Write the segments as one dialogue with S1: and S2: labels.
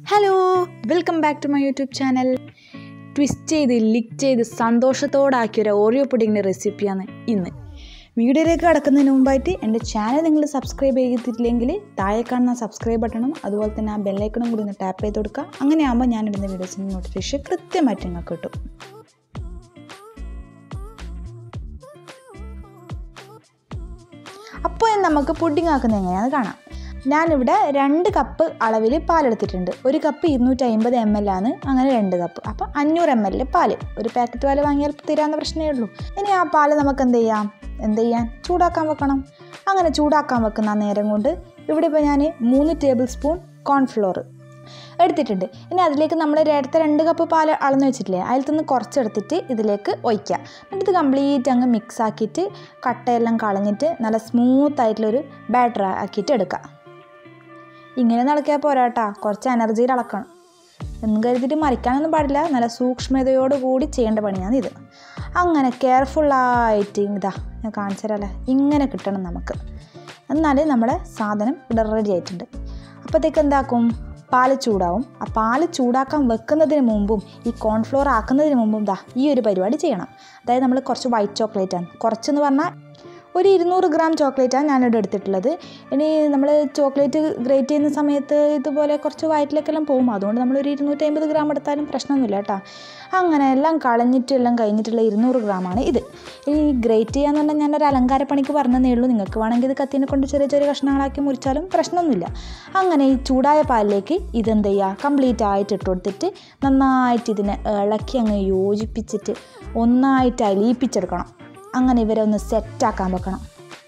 S1: hello welcome back to my YouTube channel twist ചെയ്ത് ലിക്ക് ചെയ്ത് സന്തോഷത്തോടാക്കിയ ഒരു ഓറിയോ പുഡിങ്ങിൻ്റെ റെസിപ്പിയാണ് ഇന്ന് വീഡിയോയിലേക്ക് കടക്കുന്നതിന് മുമ്പായിട്ട് എൻ്റെ ചാനൽ നിങ്ങൾ സബ്സ്ക്രൈബ് ചെയ്തിട്ടില്ലെങ്കിൽ താഴെ കാണുന്ന സബ്സ്ക്രൈബ് ബട്ടണും അതുപോലെ തന്നെ ആ ബെല്ലൈക്കണും കൂടി ഒന്ന് ടാപ്പ് ചെയ്ത് കൊടുക്കുക അങ്ങനെയാകുമ്പോൾ ഞാനിടുന്ന വീഡിയോസിൻ്റെ നോട്ടിഫിക്കേഷൻ കൃത്യമായിട്ട് നിങ്ങൾക്ക് കിട്ടും അപ്പോൾ നമുക്ക് പുഡിംഗ് ആക്കുന്നത് എങ്ങനെയാണെന്ന് കാണാം ഞാനിവിടെ രണ്ട് കപ്പ് അളവിൽ പാലെടുത്തിട്ടുണ്ട് ഒരു കപ്പ് ഇരുന്നൂറ്റി അമ്പത് എം എൽ ആണ് അങ്ങനെ രണ്ട് കപ്പ് അപ്പോൾ അഞ്ഞൂറ് എം എൽ പാല് ഒരു പാക്കറ്റ് പാല് വാങ്ങിയാൽ തീരാവുന്ന പ്രശ്നമേ ഉള്ളൂ ഇനി ആ പാല് നമുക്ക് എന്ത് ചെയ്യാം എന്ത് ചെയ്യാൻ ചൂടാക്കാൻ വെക്കണം അങ്ങനെ ചൂടാക്കാൻ വെക്കുന്ന ആ നേരം കൊണ്ട് ഇവിടെ ഇപ്പോൾ ഞാൻ മൂന്ന് ടേബിൾ സ്പൂൺ കോൺഫ്ലോർ എടുത്തിട്ടുണ്ട് ഇനി അതിലേക്ക് നമ്മൾ അടുത്ത രണ്ട് കപ്പ് പാൽ അളന്ന് വെച്ചിട്ടില്ലേ അതിൽ നിന്ന് കുറച്ചെടുത്തിട്ട് ഇതിലേക്ക് ഒഴിക്കുക എന്നിട്ട് ഇത് കംപ്ലീറ്റ് അങ്ങ് മിക്സ് ആക്കിയിട്ട് കട്ടയെല്ലാം കളഞ്ഞിട്ട് നല്ല സ്മൂത്ത് ആയിട്ടുള്ളൊരു ബാറ്റർ ആക്കിയിട്ട് എടുക്കുക ഇങ്ങനെ നടക്കിയാൽ പോരാട്ടാ കുറച്ച് എനർജിയിൽ അളക്കണം എന്നും കരുതിയിട്ട് മറിക്കാനൊന്നും പാടില്ല നല്ല സൂക്ഷ്മതയോട് കൂടി ചെയ്യേണ്ട പണിയാണ് ഇത് അങ്ങനെ കെയർഫുള്ളായിട്ട് ഇതാ ഞാൻ കാണിച്ചു തരാമല്ലേ ഇങ്ങനെ കിട്ടണം നമുക്ക് എന്നാൽ നമ്മുടെ സാധനം ഇവിടെ റെഡി ആയിട്ടുണ്ട് അപ്പോഴത്തേക്ക് എന്താക്കും പാല് ചൂടാവും ആ പാല് ചൂടാക്കാൻ വെക്കുന്നതിന് മുമ്പും ഈ കോൺഫ്ലോർ ആക്കുന്നതിന് മുമ്പും ദാ ഈ ഒരു പരിപാടി ചെയ്യണം അതായത് നമ്മൾ കുറച്ച് വൈറ്റ് ചോക്ലേറ്റാണ് കുറച്ചെന്ന് പറഞ്ഞാൽ ഒരു ഇരുന്നൂറ് ഗ്രാം ചോക്ലേറ്റാണ് ഞാനിവിടെ എടുത്തിട്ടുള്ളത് ഇനി നമ്മൾ ചോക്ലേറ്റ് ഗ്രേറ്റ് ചെയ്യുന്ന സമയത്ത് ഇതുപോലെ കുറച്ച് വയറ്റിലേക്കെല്ലാം പോകും അതുകൊണ്ട് നമ്മൾ ഒരു ഇരുന്നൂറ്റി അമ്പത് ഗ്രാം എടുത്താലും പ്രശ്നമൊന്നുമില്ല കേട്ടോ അങ്ങനെ എല്ലാം കളഞ്ഞിട്ട് എല്ലാം കഴിഞ്ഞിട്ടുള്ള ഇരുന്നൂറ് ഗ്രാമാണ് ഇത് ഇനി ഗ്രേറ്റ് ചെയ്യാന്ന് പറഞ്ഞാൽ ഞാനൊരു അലങ്കാര പണിക്ക് പറഞ്ഞതേ ഉള്ളൂ നിങ്ങൾക്ക് വേണമെങ്കിൽ ഇത് കത്തിനെ കൊണ്ട് ചെറിയ ചെറിയ കഷ്ണങ്ങളാക്കി മുറിച്ചാലും പ്രശ്നമൊന്നുമില്ല അങ്ങനെ ഈ ചൂടായ പാലിലേക്ക് ഇതെന്ത് ചെയ്യുക കംപ്ലീറ്റ് ആയിട്ട് ഇട്ട് കൊടുത്തിട്ട് നന്നായിട്ട് ഇതിനെ ഇളക്കി അങ്ങ് യോജിപ്പിച്ചിട്ട് ഒന്നായിട്ട് അലിയിപ്പിച്ചെടുക്കണം അങ്ങനെ ഇവരെ ഒന്ന് സെറ്റാക്കാൻ വെക്കണം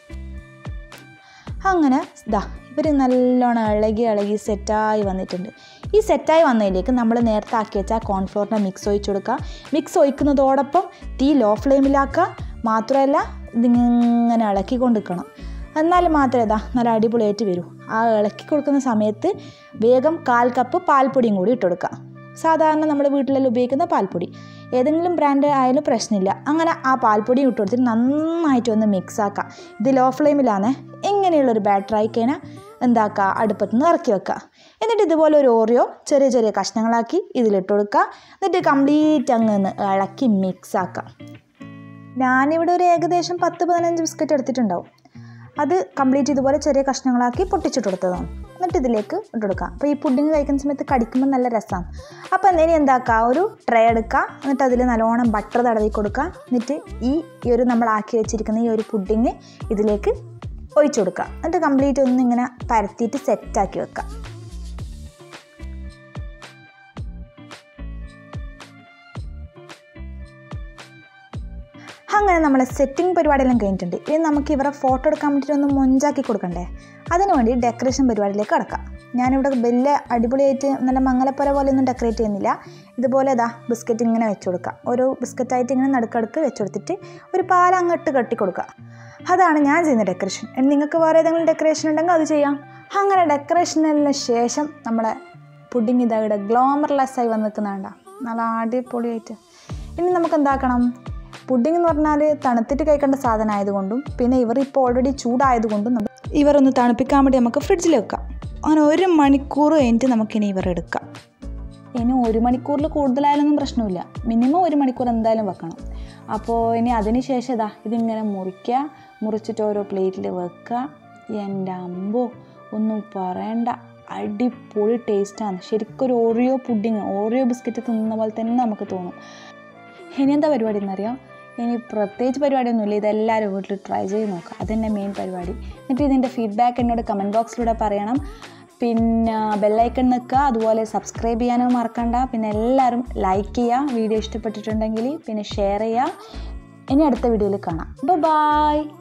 S1: അങ്ങനെ ഇതാ ഇവർ നല്ലോണം ഇളകി ഇളകി സെറ്റായി വന്നിട്ടുണ്ട് ഈ സെറ്റായി വന്നതിലേക്ക് നമ്മൾ നേരത്തെ ആക്കി വെച്ച കോൺഫ്ലോറിൻ്റെ മിക്സ് ഒഴിച്ചു കൊടുക്കുക മിക്സ് ഒഴിക്കുന്നതോടൊപ്പം തീ ലോ ഫ്ലെയിമിലാക്കുക മാത്രമല്ല ഇതിങ്ങനെ ഇളക്കി കൊണ്ടിരിക്കണം എന്നാൽ മാത്രമേ ഇതാ നല്ല അടിപൊളിയായിട്ട് വരൂ ആ ഇളക്കി കൊടുക്കുന്ന സമയത്ത് വേഗം കാൽ കപ്പ് പാൽപ്പൊടിയും കൂടി ഇട്ട് കൊടുക്കുക സാധാരണ നമ്മൾ വീട്ടിലെല്ലാം ഉപയോഗിക്കുന്ന പാൽപ്പൊടി ഏതെങ്കിലും ബ്രാൻഡ് ആയാലും പ്രശ്നമില്ല അങ്ങനെ ആ പാൽപ്പൊടി ഇട്ട് കൊടുത്തിട്ട് നന്നായിട്ട് ഒന്ന് മിക്സ് ആക്കുക ഇത് ലോ ഫ്ലെയിമിലാണ് ഇങ്ങനെയുള്ളൊരു ബാറ്റർ ആയി കഴിഞ്ഞാൽ എന്താക്കുക അടുപ്പത്ത് നിന്ന് ഇറക്കി വെക്കുക എന്നിട്ട് ഇതുപോലെ ഒരു ഓറിയോ ചെറിയ ചെറിയ കഷ്ണങ്ങളാക്കി ഇതിലിട്ട് കൊടുക്കുക എന്നിട്ട് കംപ്ലീറ്റ് അങ്ങ് ഒന്ന് ഇളക്കി മിക്സ് ആക്കുക ഞാനിവിടെ ഒരു ഏകദേശം പത്ത് പതിനഞ്ച് ബിസ്ക്കറ്റ് എടുത്തിട്ടുണ്ടാവും അത് കംപ്ലീറ്റ് ഇതുപോലെ ചെറിയ കഷ്ണങ്ങളാക്കി പൊട്ടിച്ചിട്ട് കൊടുത്തതാണ് എന്നിട്ട് ഇതിലേക്ക് ഇട്ട് കൊടുക്കുക അപ്പോൾ ഈ പുഡിങ് കഴിക്കുന്ന സമയത്ത് കടിക്കുമ്പോൾ നല്ല രസമാണ് അപ്പോൾ ഇനി എന്താക്കുക ഒരു ട്രേ എടുക്കുക എന്നിട്ട് അതിൽ നല്ലോണം ബട്ടർ തടവി കൊടുക്കുക എന്നിട്ട് ഈ ഈ ഒരു നമ്മൾ ആക്കി വെച്ചിരിക്കുന്ന ഈ ഒരു പുഡിങ് ഇതിലേക്ക് ഒഴിച്ചു കൊടുക്കുക എന്നിട്ട് കംപ്ലീറ്റ് ഒന്ന് ഇങ്ങനെ പരത്തിയിട്ട് സെറ്റാക്കി വെക്കുക അങ്ങനെ നമ്മളെ സെറ്റിംഗ് പരിപാടിയെല്ലാം കഴിഞ്ഞിട്ടുണ്ട് ഇനി നമുക്ക് ഇവരെ ഫോട്ടോ എടുക്കാൻ വേണ്ടിയിട്ട് ഒന്ന് മൊഞ്ചാക്കി കൊടുക്കണ്ടേ അതിനു വേണ്ടി ഡെക്കറേഷൻ പരിപാടിയിലേക്ക് കിടക്കാം ഞാനിവിടെ വലിയ അടിപൊളിയായിട്ട് നല്ല മംഗലപ്പുര പോലെ ഒന്നും ഡെക്കറേറ്റ് ചെയ്യുന്നില്ല ഇതുപോലെ ഇതാ ബിസ്ക്കറ്റ് ഇങ്ങനെ വെച്ച് കൊടുക്കുക ഓരോ ബിസ്ക്കറ്റായിട്ട് ഇങ്ങനെ നടുക്കടുക്ക് വെച്ച് കൊടുത്തിട്ട് ഒരു പാൽ അങ്ങോട്ട് കെട്ടി കൊടുക്കുക അതാണ് ഞാൻ ചെയ്യുന്ന ഡെക്കറേഷൻ ഇനി നിങ്ങൾക്ക് വേറെ ഏതെങ്കിലും ഡെക്കറേഷൻ ഉണ്ടെങ്കിൽ അത് ചെയ്യാം അങ്ങനെ ഡെക്കറേഷനിന് ശേഷം നമ്മളെ പുഡിങ് ഇതാ ഇവിടെ ഗ്ലോമർലെസ് ആയി വന്ന് നിൽക്കുന്നുണ്ട നല്ല അടിപൊളിയായിട്ട് ഇനി നമുക്ക് എന്താക്കണം പുഡിംഗ് എന്ന് പറഞ്ഞാൽ തണുത്തിട്ട് കഴിക്കേണ്ട സാധനം ആയതുകൊണ്ടും പിന്നെ ഇവർ ഇപ്പോൾ ഓൾറെഡി ചൂടായതുകൊണ്ടും നമ്മൾ ഇവരൊന്ന് തണുപ്പിക്കാൻ വേണ്ടി നമുക്ക് ഫ്രിഡ്ജിൽ വെക്കാം അങ്ങനെ ഒരു മണിക്കൂർ കഴിഞ്ഞിട്ട് നമുക്കിനി ഇവർ എടുക്കാം ഇനി ഒരു മണിക്കൂറിൽ കൂടുതലായാലൊന്നും പ്രശ്നമില്ല മിനിമം ഒരു മണിക്കൂർ എന്തായാലും വെക്കണം അപ്പോൾ ഇനി അതിന് ശേഷം ഇതാ ഇതിങ്ങനെ മുറിക്കുക മുറിച്ചിട്ട് ഓരോ പ്ലേറ്റിൽ വെക്കുക എൻ്റെ അമ്പോ ഒന്നും പറയണ്ട അടിപൊളി ടേസ്റ്റാണ് ശരിക്കും ഒരു ഓറിയോ പുഡിങ് ഓറിയോ ബിസ്ക്കറ്റ് തിന്നുന്ന പോലെ തന്നെ നമുക്ക് തോന്നും ഇനി എന്താ പരിപാടി എന്നറിയാം ഇനി പ്രത്യേകിച്ച് പരിപാടിയൊന്നുമില്ല ഇതെല്ലാവരും വീട്ടിൽ ട്രൈ ചെയ്ത് നോക്കുക അതന്നെ മെയിൻ പരിപാടി എന്നിട്ട് ഇതിൻ്റെ ഫീഡ്ബാക്ക് എന്നോട് കമൻറ്റ് ബോക്സിലൂടെ പറയണം പിന്നെ ബെല്ലൈക്കൺ നിൽക്കുക അതുപോലെ സബ്സ്ക്രൈബ് ചെയ്യാനും മറക്കണ്ട പിന്നെ എല്ലാവരും ലൈക്ക് ചെയ്യുക വീഡിയോ ഇഷ്ടപ്പെട്ടിട്ടുണ്ടെങ്കിൽ പിന്നെ ഷെയർ ചെയ്യുക ഇനി അടുത്ത വീഡിയോയിൽ കാണാം ബൈ